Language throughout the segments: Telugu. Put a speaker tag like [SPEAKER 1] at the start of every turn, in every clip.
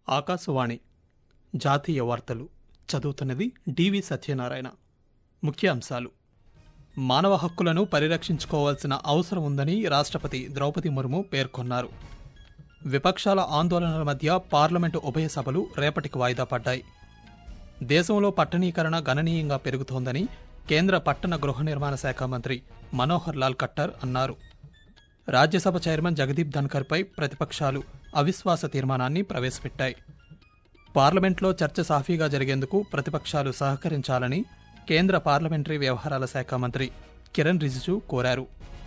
[SPEAKER 1] ఆకాశవాణి జాతీయ వార్తలు చదువుతున్నది డివి సత్యనారాయణ ముఖ్య అంశాలు మానవ హక్కులను పరిరక్షించుకోవాల్సిన అవసరం ఉందని రాష్ట్రపతి ద్రౌపది ముర్ము పేర్కొన్నారు విపక్షాల ఆందోళనల మధ్య పార్లమెంటు ఉభయ సభలు రేపటికి వాయిదా పడ్డాయి దేశంలో పట్టణీకరణ గణనీయంగా పెరుగుతోందని కేంద్ర పట్టణ గృహ నిర్మాణ శాఖ మంత్రి మనోహర్ లాల్ ఖట్టర్ అన్నారు రాజ్యసభ చైర్మన్ జగదీప్ ధన్కర్పై ప్రతిపక్షాలు అవిశ్వాస తీర్మానాన్ని ప్రవేశపెట్టాయి పార్లమెంట్లో చర్చ సాఫీగా జరిగేందుకు ప్రతిపక్షాలు సహకరించాలని కేంద్ర పార్లమెంటరీ వ్యవహారాల శాఖ మంత్రి కిరణ్ రిజిజు కోరారు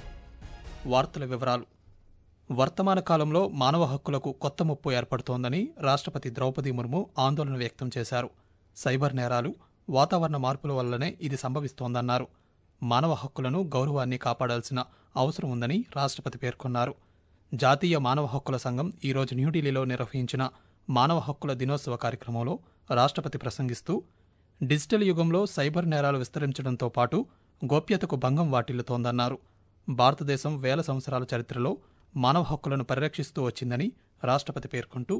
[SPEAKER 1] వార్తల వివరాలు వర్తమాన కాలంలో మానవ హక్కులకు కొత్త ముప్పు ఏర్పడుతోందని రాష్ట్రపతి ద్రౌపది ముర్ము ఆందోళన వ్యక్తం చేశారు సైబర్ నేరాలు వాతావరణ మార్పుల వల్లనే ఇది సంభవిస్తోందన్నారు మానవ హక్కులను గౌరవాన్ని కాపాడాల్సిన అవసరం ఉందని రాష్ట్రపతి పేర్కొన్నారు జాతీయ మానవ హక్కుల సంఘం ఈరోజు న్యూఢిల్లీలో నిర్వహించిన మానవ హక్కుల దినోత్సవ కార్యక్రమంలో రాష్ట్రపతి ప్రసంగిస్తూ డిజిటల్ యుగంలో సైబర్ నేరాలు విస్తరించడంతో పాటు గోప్యతకు భంగం వాటిల్లుతోందన్నారు భారతదేశం వేల సంవత్సరాల చరిత్రలో మానవ హక్కులను పరిరక్షిస్తూ వచ్చిందని రాష్ట్రపతి పేర్కొంటూ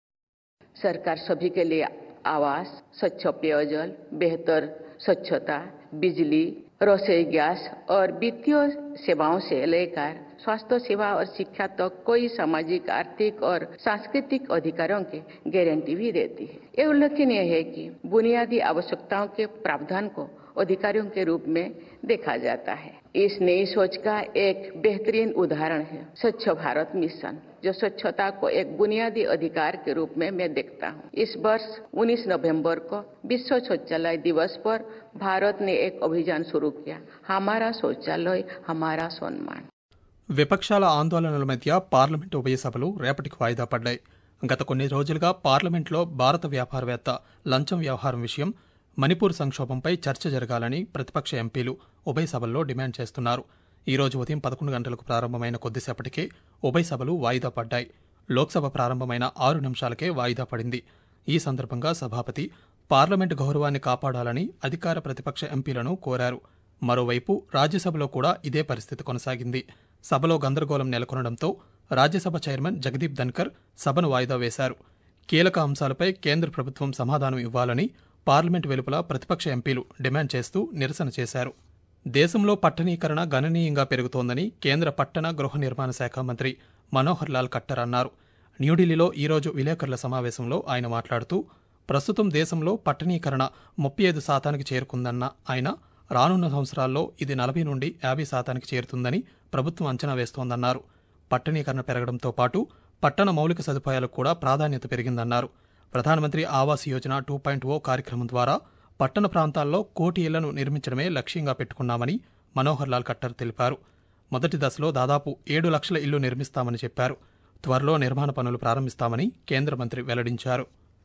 [SPEAKER 2] सरकार सभी के लिए आवास स्वच्छ पेयजल बेहतर स्वच्छता बिजली रसोई गैस और वित्तीय सेवाओं से लेकर स्वास्थ्य सेवा और शिक्षा तक कोई सामाजिक आर्थिक और सांस्कृतिक अधिकारों की गारंटी भी देती है ये उल्लेखनीय है कि बुनियादी आवश्यकताओं के प्रावधान को अधिकारियों के रूप में देखा जाता है इस नई सोच का एक बेहतरीन उदाहरण है स्वच्छ भारत मिशन जो स्वच्छता को एक बुनियादी अधिकार के रूप में मैं देखता हूँ इस वर्ष 19 नवंबर को विश्व शौचालय दिवस पर भारत ने एक अभियान शुरू किया हमारा शौचालय हमारा सम्मान
[SPEAKER 1] విపక్షాల ఆందోళనల మధ్య పార్లమెంటు ఉభయ సభలు రేపటికి వాయిదా పడ్డాయి గత కొన్ని రోజులుగా పార్లమెంట్లో భారత వ్యాపారవేత్త లంచం వ్యవహారం విషయం మణిపూర్ సంక్షోభంపై చర్చ జరగాలని ప్రతిపక్ష ఎంపీలు ఉభయ సభల్లో డిమాండ్ చేస్తున్నారు ఈ రోజు ఉదయం పదకొండు గంటలకు ప్రారంభమైన కొద్దిసేపటికే ఉభయ సభలు వాయిదా పడ్డాయి లోక్సభ ప్రారంభమైన ఆరు నిమిషాలకే వాయిదా పడింది ఈ సందర్భంగా సభాపతి పార్లమెంటు గౌరవాన్ని కాపాడాలని అధికార ప్రతిపక్ష ఎంపీలను కోరారు మరోవైపు రాజ్యసభలో కూడా ఇదే పరిస్థితి కొనసాగింది సభలో గందరగోళం నెలకొనడంతో రాజ్యసభ చైర్మన్ జగదీప్ ధన్కర్ సభను వాయిదా వేశారు కీలక అంశాలపై కేంద్ర ప్రభుత్వం సమాధానం ఇవ్వాలని పార్లమెంట్ వెలుపల ప్రతిపక్ష ఎంపీలు డిమాండ్ చేస్తూ నిరసన చేశారు దేశంలో పట్టణీకరణ గణనీయంగా పెరుగుతోందని కేంద్ర పట్టణ గృహ నిర్మాణ శాఖ మంత్రి మనోహర్ లాల్ ఖట్టర్ అన్నారు న్యూఢిల్లీలో ఈరోజు విలేకరుల సమావేశంలో ఆయన మాట్లాడుతూ ప్రస్తుతం దేశంలో పట్టణీకరణ ముప్పై ఐదు శాతానికి చేరుకుందన్న ఆయన రానున్న సంవత్సరాల్లో ఇది నలభై నుండి యాభై శాతానికి చేరుతుందని ప్రభుత్వం అంచనా వేస్తోందన్నారు పట్టణీకరణ పెరగడంతో పాటు పట్టణ మౌలిక సదుపాయాలకు కూడా ప్రాధాన్యత పెరిగిందన్నారు Pradhan Mantri Awas Yojana two point o కార్యక్రమం ద్వారా పట్టణ ప్రాంతాల్లో కోటి ఇళ్లను నిర్మించడమే లక్ష్యంగా పెట్టుకున్నామని మనోహర్ లాల్ ఖట్టర్ తెలిపారు మొదటి దశలో దాదాపు ఏడు లక్షల ఇళ్లు నిర్మిస్తామని చెప్పారు త్వరలో నిర్మాణ పనులు ప్రారంభిస్తామని కేంద్ర మంత్రి వెల్లడించారు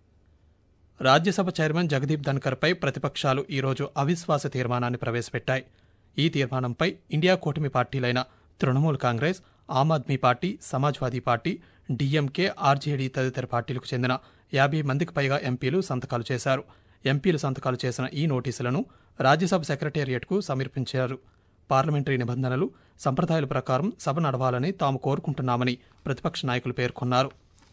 [SPEAKER 1] రాజ్యసభ చైర్మన్ జగదీప్ ధన్కర్పై ప్రతిపక్షాలు ఈరోజు అవిశ్వాస తీర్మానాన్ని ప్రవేశపెట్టాయి ఈ తీర్మానంపై ఇండియా కూటమి పార్టీలైన Trinamool Congress Aam Aadmi party Samajwadi party DMK RJD తదితర పార్టీలకు చెందిన యాభై మందికి పైగా ఎంపీలు సంతకాలు చేశారు ఎంపీలు సంతకాలు చేసిన ఈ నోటీసులను రాజ్యసభ సెక్రటేరియట్కు సమర్పించారు పార్లమెంటరీ నిబంధనలు సంప్రదాయాల ప్రకారం సభ నడవాలని తాము కోరుకుంటున్నామని ప్రతిపక్ష నాయకులు పేర్కొన్నారు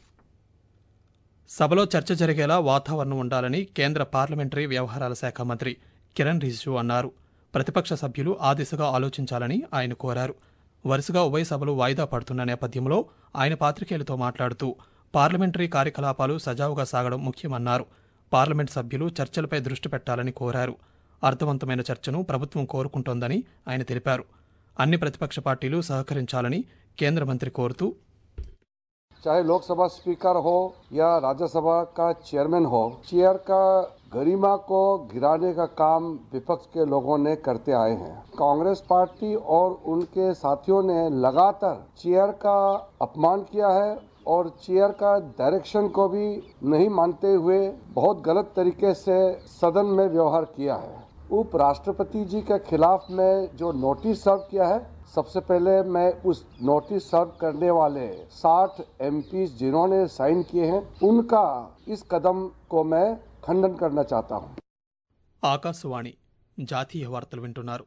[SPEAKER 1] సభలో చర్చ జరిగేలా వాతావరణం ఉండాలని కేంద్ర పార్లమెంటరీ వ్యవహారాల శాఖ మంత్రి కిరణ్ రిజిజు అన్నారు ప్రతిపక్ష సభ్యులు ఆ దిశగా ఆలోచించాలని ఆయన కోరారు వరుసగా ఉభయ సభలు వాయిదా పడుతున్న నేపథ్యంలో ఆయన పాత్రికేయులతో మాట్లాడుతూ పార్లమెంటరీ కార్యకలాపాలు సజావుగా సాగడం ముఖ్యమన్నారు పార్లమెంట్ సభ్యులు చర్చలపై దృష్టి పెట్టాలని కోరారు అర్థవంతమైన చర్చను ప్రభుత్వం కోరుకుంటోందని ఆయన తెలిపారు అన్ని ప్రతిపక్ష పార్టీలు సహకరించాలని కేంద్ర మంత్రి కోరుతూ
[SPEAKER 3] चाहे लोकसभा स्पीकर हो या राज्यसभा का चेयरमैन हो चेयर का गरिमा को गिराने का काम विपक्ष के लोगों ने करते आए हैं कांग्रेस पार्टी और उनके साथियों ने लगातार चेयर का अपमान किया है और चेयर का डायरेक्शन को भी नहीं मानते हुए बहुत गलत तरीके से सदन में व्यवहार किया है उपराष्ट्रपति जी के खिलाफ में जो नोटिस सर्व किया है सबसे पहले मैं उस नोटिस सर्व करने वाले 60 एमपी जिन्होंने साइन किए हैं उनका इस कदम को मैं खंडन करना चाहता हूं
[SPEAKER 1] ఆకాశవాణి జాతీయ వార్తలు వింటున్నారు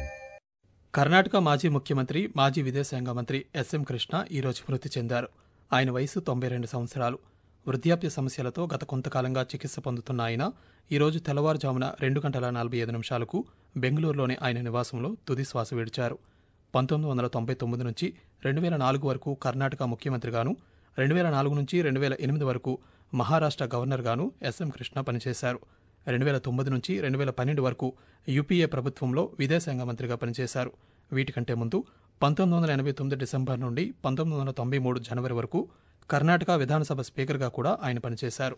[SPEAKER 1] కర్ణాటక మాజీ ముఖ్యమంత్రి మాజీ విదేశాంగ మంత్రి ఎస్ఎం కృష్ణ ఈరోజు మృతి చెందారు ఆయన వయసు తొంభై రెండు సంవత్సరాలు వృద్ధాప్య సమస్యలతో గత కొంతకాలంగా చికిత్స పొందుతున్న ఆయన ఈరోజు తెల్లవారుజామున రెండు గంటల నలభై ఐదు నిమిషాలకు బెంగళూరులోని ఆయన నివాసంలో తుది శ్వాస విడిచారు పంతొమ్మిది వందల తొంభై తొమ్మిది నుంచి రెండు వేల నాలుగు వరకు కర్ణాటక ముఖ్యమంత్రిగాను రెండు వేల నాలుగు నుంచి రెండు వేల ఎనిమిది వరకు మహారాష్ట్ర గవర్నర్గాను ఎస్ఎం కృష్ణ పనిచేశారు రెండు వేల తొమ్మిది నుంచి రెండు వేల పన్నెండు వరకు యూపీఏ ప్రభుత్వంలో విదేశాంగ మంత్రిగా పనిచేశారు వీటికంటే ముందు పంతొమ్మిది వందల ఎనభై తొమ్మిది డిసెంబర్ నుండి పంతొమ్మిది వందల తొంభై మూడు జనవరి వరకు కర్ణాటక విధానసభ స్పీకర్గా కూడా ఆయన పనిచేశారు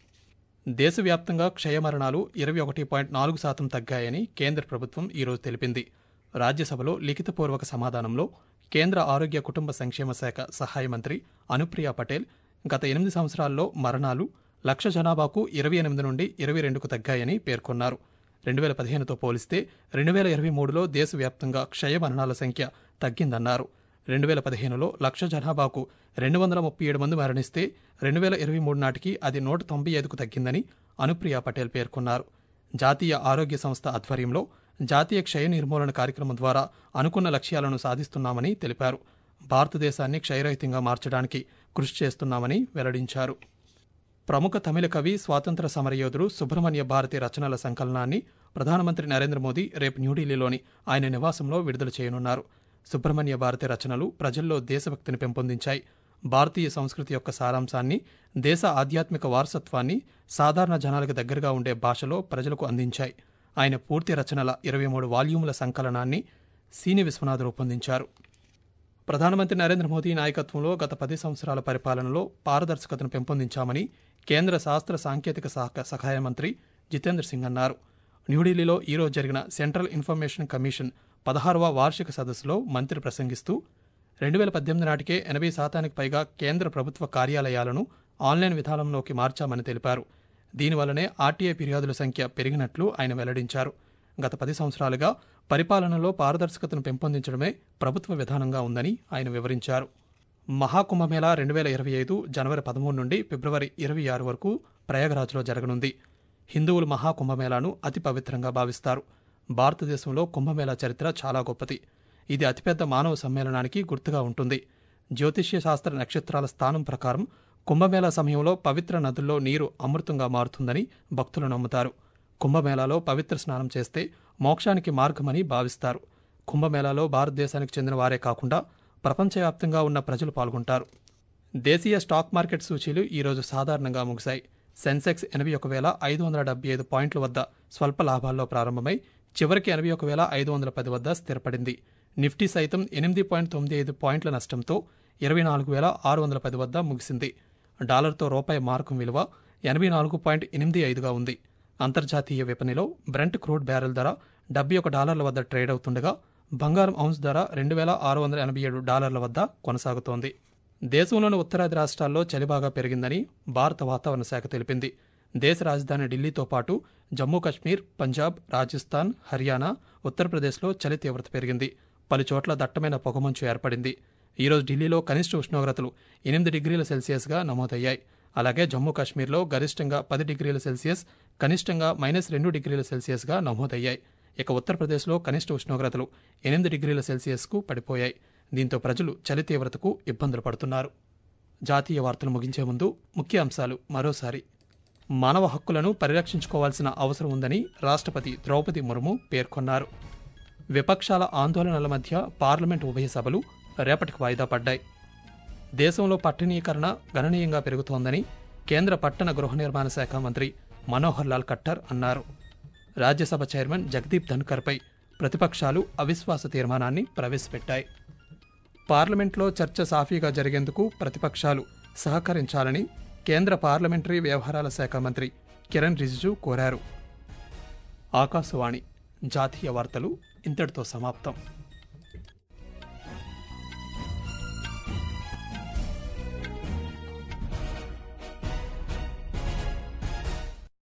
[SPEAKER 1] దేశవ్యాప్తంగా క్షయమరణాలు ఇరవై ఒకటి పాయింట్ నాలుగు శాతం తగ్గాయని కేంద్ర ప్రభుత్వం ఈరోజు తెలిపింది రాజ్యసభలో లిఖితపూర్వక సమాధానంలో కేంద్ర ఆరోగ్య కుటుంబ సంక్షేమ శాఖ సహాయ మంత్రి అనుప్రియ పటేల్ గత ఎనిమిది సంవత్సరాల్లో మరణాలు లక్ష జనాభాకు ఇరవై ఎనిమిది నుండి ఇరవై రెండుకు తగ్గాయని పేర్కొన్నారు రెండు వేల పదిహేనుతో పోలిస్తే రెండు వేల ఇరవై మూడులో దేశవ్యాప్తంగా క్షయ మరణాల సంఖ్య తగ్గిందన్నారు రెండు వేల పదిహేనులో లక్ష జనాభాకు రెండు వందల ముప్పై ఏడు మంది మరణిస్తే రెండు వేల ఇరవై మూడు నాటికి అది నూట తొంభై ఐదుకు తగ్గిందని అనుప్రియ పటేల్ పేర్కొన్నారు జాతీయ ఆరోగ్య సంస్థ ఆధ్వర్యంలో జాతీయ క్షయ నిర్మూలన కార్యక్రమం ద్వారా అనుకున్న లక్ష్యాలను సాధిస్తున్నామని తెలిపారు భారతదేశాన్ని క్షయరహితంగా మార్చడానికి కృషి చేస్తున్నామని వెల్లడించారు ప్రముఖ తమిళ కవి స్వాతంత్ర సమరయోధుడు సుబ్రహ్మణ్య భారతి రచనల సంకలనాన్ని ప్రధానమంత్రి నరేంద్ర మోదీ రేపు న్యూఢిల్లీలోని ఆయన నివాసంలో విడుదల చేయనున్నారు సుబ్రహ్మణ్య భారతి రచనలు ప్రజల్లో దేశభక్తిని పెంపొందించాయి భారతీయ సంస్కృతి యొక్క సారాంశాన్ని దేశ ఆధ్యాత్మిక వారసత్వాన్ని సాధారణ జనాలకు దగ్గరగా ఉండే భాషలో ప్రజలకు అందించాయి ఆయన పూర్తి రచనల ఇరవై మూడు వాల్యూముల సంకలనాన్ని సీని విశ్వనాథ్ రూపొందించారు ప్రధానమంత్రి నరేంద్ర మోదీ నాయకత్వంలో గత పది సంవత్సరాల పరిపాలనలో పారదర్శకతను పెంపొందించామని కేంద్ర శాస్త్ర సాంకేతిక శాఖ సహాయ మంత్రి జితేంద్ర సింగ్ అన్నారు న్యూఢిల్లీలో ఈరోజు జరిగిన సెంట్రల్ ఇన్ఫర్మేషన్ కమిషన్ పదహారవ వార్షిక సదస్సులో మంత్రి ప్రసంగిస్తూ రెండు వేల పద్దెనిమిది నాటికే ఎనభై శాతానికి పైగా కేంద్ర ప్రభుత్వ కార్యాలయాలను ఆన్లైన్ విధానంలోకి మార్చామని తెలిపారు దీనివల్లనే ఆర్టీఐ ఫిర్యాదుల సంఖ్య పెరిగినట్లు ఆయన వెల్లడించారు గత పది సంవత్సరాలుగా పరిపాలనలో పారదర్శకతను పెంపొందించడమే ప్రభుత్వ విధానంగా ఉందని ఆయన వివరించారు మహాకుంభమేళా రెండు వేల ఇరవై ఐదు జనవరి పదమూడు నుండి ఫిబ్రవరి ఇరవై ఆరు వరకు ప్రయాగరాజ్లో జరగనుంది హిందువులు మహాకుంభమేళాను అతి పవిత్రంగా భావిస్తారు భారతదేశంలో కుంభమేళా చరిత్ర చాలా గొప్పది ఇది అతిపెద్ద మానవ సమ్మేళనానికి గుర్తుగా ఉంటుంది జ్యోతిష్య శాస్త్ర నక్షత్రాల స్థానం ప్రకారం కుంభమేళా సమయంలో పవిత్ర నదుల్లో నీరు అమృతంగా మారుతుందని భక్తులు నమ్ముతారు కుంభమేళాలో పవిత్ర స్నానం చేస్తే మోక్షానికి మార్గమని భావిస్తారు కుంభమేళాలో భారతదేశానికి చెందిన వారే కాకుండా ప్రపంచవ్యాప్తంగా ఉన్న ప్రజలు పాల్గొంటారు దేశీయ స్టాక్ మార్కెట్ సూచీలు ఈరోజు సాధారణంగా ముగిశాయి సెన్సెక్స్ ఎనభై ఒక వేల ఐదు వందల డెబ్బై ఐదు పాయింట్ల వద్ద స్వల్ప లాభాల్లో ప్రారంభమై చివరికి ఎనభై ఒక వేల ఐదు వందల పది వద్ద స్థిరపడింది నిఫ్టీ సైతం ఎనిమిది పాయింట్ తొమ్మిది ఐదు పాయింట్ల నష్టంతో ఇరవై నాలుగు వేల ఆరు వందల పది వద్ద ముగిసింది డాలర్తో రూపాయి మార్కం విలువ ఎనభై నాలుగు పాయింట్ ఎనిమిది ఐదుగా ఉంది అంతర్జాతీయ విపణిలో బ్రెంట్ క్రూడ్ బ్యారెల్ ధర డెబ్బై ఒక డాలర్ల వద్ద ట్రేడ్ అవుతుండగా బంగారం ఔన్స్ ధర రెండు వేల ఆరు వందల ఎనభై ఏడు డాలర్ల వద్ద కొనసాగుతోంది దేశంలోని ఉత్తరాది రాష్ట్రాల్లో చలి బాగా పెరిగిందని భారత వాతావరణ శాఖ తెలిపింది దేశ రాజధాని ఢిల్లీతో పాటు జమ్మూ కశ్మీర్ పంజాబ్ రాజస్థాన్ హర్యానా ఉత్తరప్రదేశ్లో చలి తీవ్రత పెరిగింది పలు చోట్ల దట్టమైన పొగమంచు ఏర్పడింది ఈరోజు ఢిల్లీలో కనిష్ట ఉష్ణోగ్రతలు ఎనిమిది డిగ్రీల సెల్సియస్గా నమోదయ్యాయి అలాగే జమ్మూ కాశ్మీర్లో గరిష్టంగా పది డిగ్రీల సెల్సియస్ కనిష్టంగా మైనస్ రెండు డిగ్రీల సెల్సియస్గా నమోదయ్యాయి ఇక ఉత్తరప్రదేశ్లో కనిష్ట ఉష్ణోగ్రతలు ఎనిమిది డిగ్రీల సెల్సియస్కు పడిపోయాయి దీంతో ప్రజలు చలి తీవ్రతకు ఇబ్బందులు పడుతున్నారు జాతీయ వార్తలు ముగించే ముందు ముఖ్య అంశాలు మరోసారి మానవ హక్కులను పరిరక్షించుకోవాల్సిన అవసరం ఉందని రాష్ట్రపతి ద్రౌపది ముర్ము పేర్కొన్నారు విపక్షాల ఆందోళనల మధ్య పార్లమెంట్ ఉభయ సభలు రేపటికి వాయిదా పడ్డాయి దేశంలో పట్టణీకరణ గణనీయంగా పెరుగుతోందని కేంద్ర పట్టణ గృహ నిర్మాణ శాఖ మంత్రి మనోహర్ లాల్ ఖట్టర్ అన్నారు రాజ్యసభ చైర్మన్ జగదీప్ ధన్కర్పై ప్రతిపక్షాలు అవిశ్వాస తీర్మానాన్ని ప్రవేశపెట్టాయి పార్లమెంట్లో చర్చ సాఫీగా జరిగేందుకు ప్రతిపక్షాలు సహకరించాలని కేంద్ర పార్లమెంటరీ వ్యవహారాల శాఖ మంత్రి కిరణ్ రిజిజు కోరారు ఆకాశవాణి జాతీయ వార్తలు ఇంతటితో సమాప్తం